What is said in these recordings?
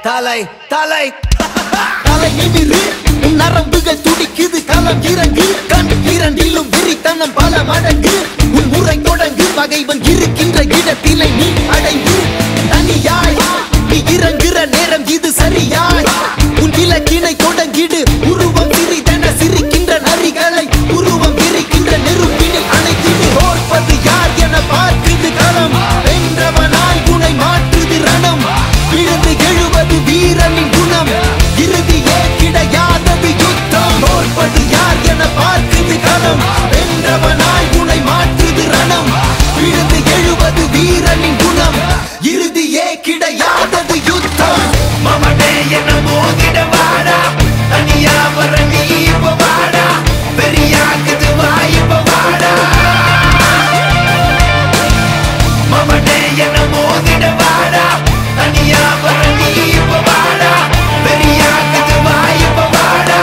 தலை தலை தலை நிமிரு உன் நரம்புகள் துடிக்குது களம் இறங்கு கண் இரண்டிலும் விரித்தனம் பல மடங்கு உன் முறை தொடங்கு பகைவன் இருக்கின்ற இடத்திலே நீ அடைந்து தனியாய் நீ இறங்குற நேரம் இது சரியாய் உன் இலக்கினை தொடங்கிடு உருவம் சிறிதென சிரிக்கின்ற நரிகளை உருவம் விரிக்கின்ற நெருப்பினில் அணைத்திடு ஓர்ப்பது யார் என பார்க்குது களம் வென்றவனாய் உனை மாற்றுது ரணம் விழுந்து எழுவது வீரனின் குணம் இறுதியே கிடையாதது யுத்தம் ஓர்ப்பது யார் என பார்க்குது களம் வென்றவனாய் உனை மாற்றுது ரணம் விழுந்து எழுவது வீரனின் குணம் இறுதியே கிடையாதது யுத்தம் மமனே என்ன மோதிட வாடா தனியா வர நீ இப்ப வாடா பெரியாக்குது வாய்ப்ப வாடா மமனே என்ன மோதிட வாடா தனியா வர நீ இப்ப வாடா பெரியாக்குது வாய்ப்ப வாடா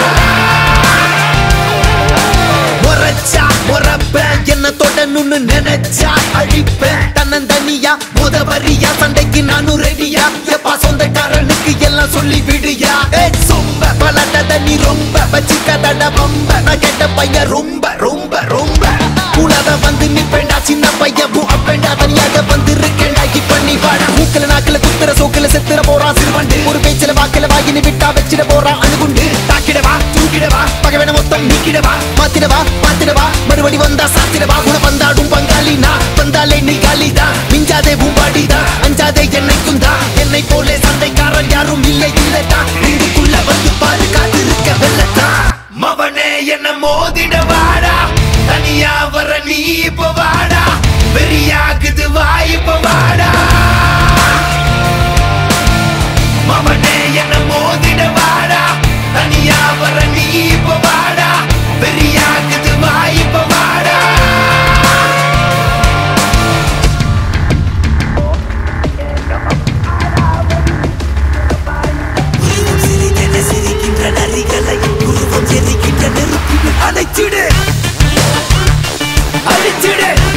உரைச்சா உறப்பேன் என்ன தொடணும்னு நினைச்சா அழிப்பேன் தன்னந்தனியா முத வரியா சண்டைக்கு நானும் ரெடியா எப்பா சொந்தக்காரனுக்கு எல்லாம் சொல்லி விடுயா ஏ சொம்ப பலட்டத நீ ரொம்ப வச்சுக்கதட ரொம்ப நான் கேட்ட பையன் ரொம்ப ரொம்ப ரொம்ப கூடாத வந்து நிப்பேண்டா சின்ன பையன் பூ அப்பேண்டா தனியாக வந்து இருக்கேண்டா இப்ப நீ வாடா மூக்கல நாக்கல குத்துற சோக்கல செத்துற போறான் சிறுவண்டு ஒரு பேச்சில வாக்கல வாயின்னு விட்டா வச்சிட போறான் அணுகுண்டு தாக்கிடவா தூக்கிடவா பகவன மொத்தம் நீக்கிடவா மாத்திடவா மாத்திடவா மறுபடி வந்தா சாத்திடவா உன வந்தாடும் பங்காளி நான் வந்தாலே நீ காலிதா மிஞ்சாதே பூம்பாடிதா அஞ்சாதே என்னைக்கும் தான் என்னை போலே சண்டைக்காரன் யாரும் இல்லை இல்லதா இதுக்குள்ள வந்து பாரு காத்திருக்க வெள்ளத்தா மவனே என்ன மோதிட வாடா தனியா வர நீ இப்ப வாடா பெரியாக்குது வாய்ப்ப வாடா மவனே என்ன மோதிட வாடா தனியா வர நீ இப்ப வாடா பெரியாக்குது வாய்ப்ப வாடா உருவம் சிறிதென சிரிக்கின்ற நரிகளை உருவம் எரிக்கின்ற நெருப்பில் அணைச்சிடு அழிச்சிடு